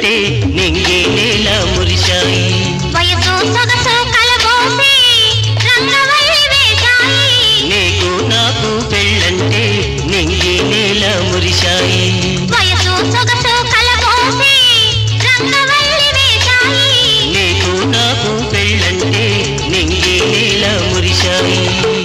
పెళ్ళంటే నింగి నేల మురిశాయి వయసు సొగసు కలబోసి రంగవల్లి వేశాయి నీకు నాకు పెళ్ళంటే నింగి నేల మురిశాయి వయసు సొగసు కలబోసి రంగవల్లి వేశాయి నీకు నాకు పెళ్ళంటే నింగి నేల మురిశాయి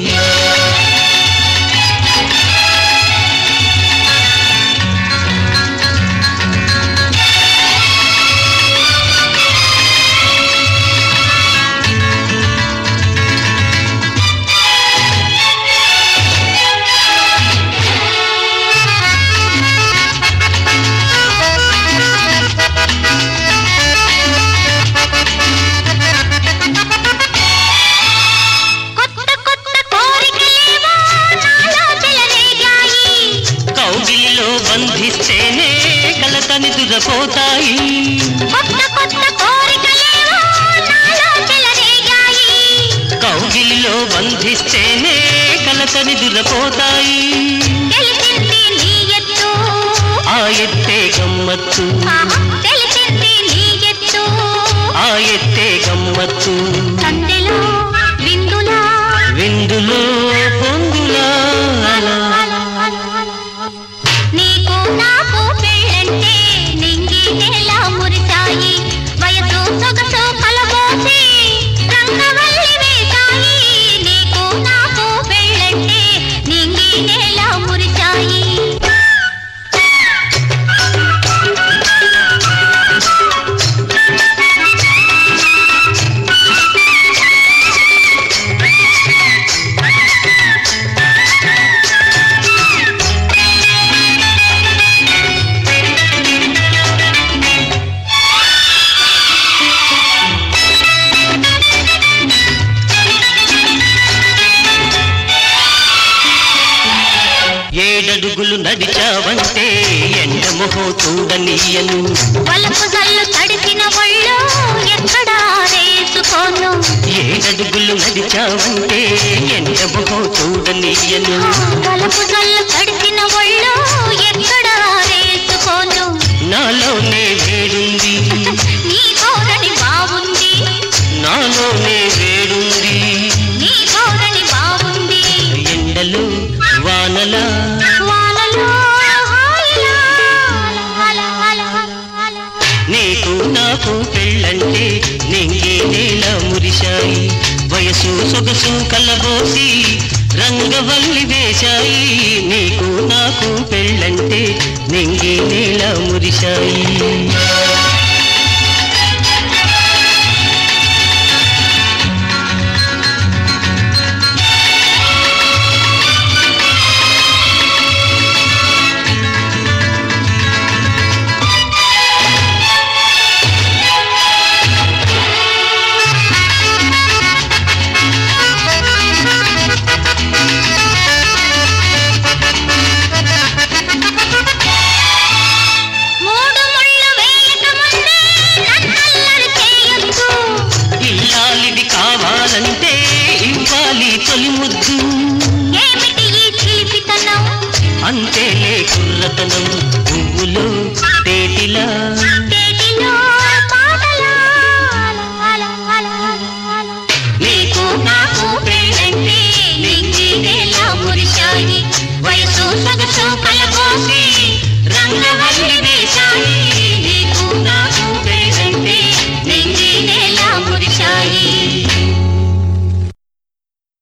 కొత్త కొత్త కోరికలేవో నాలో చెలరేగాయి కౌగిలిలో బంధిస్తేనే కలతని దురపోతాయి కొత్త కొత్త కోరికలేవో నాలో చెలరేగాయి కౌగిలిలో బంధిస్తేనే కలతని దురపోతాయి తెలిసింది నీ ఎత్తు ఆ ఎత్తే గమ్మత్తు ఆహా, తెలిసింది నీ ఎత్తు ఆ ఎత్తే గమ్మత్తు సందెలో విందులా విందులో పొందులా నీకు నాకు పెళ్ళంటే నింగి నేల మురిశాయి వయసు సొగసు కలబోసి రంగవల్లి వేశాయి నీకు నాకు పెళ్ళంటే నింగి నేల మురిశాయి ఏడడుగులు నడిచావంటే ఎండ మొహో చూడనీయను వలపు జల్లు తడిసిన ఒళ్ళు ఎక్కడా రేసుకోను ఏడడుగులు నడిచావంటే ఎండ మొహో చూడనీయను వలపు జల్లు తడిసిన ఒళ్ళు ఎక్కడా రేసుకోను నాలోనే వేడుంది నీ ధోరణి బాగుంది నాలోనే వేడుంది నీ ధోరణి బాగుంది ఎండలు వానల వానలో హాయిలా, అల, అల, అల. నీకు నాకు పెళ్ళంటే నింగి నేల మురిశాయి వయసు సొగసు కలబోసి రంగవల్లి వేశాయి నీకు నాకు పెళ్ళంటే నింగి నేల మురిశాయి మూడు ముళ్ళు వేయక ముందే నన్నల్లరి చేయొద్దు ఇల్లాలిది కావాలంటే ఇవ్వాలి తొలి ముద్దు ఏమిటి ఈ చిలిపితనం అంతేలే కుర్రతనం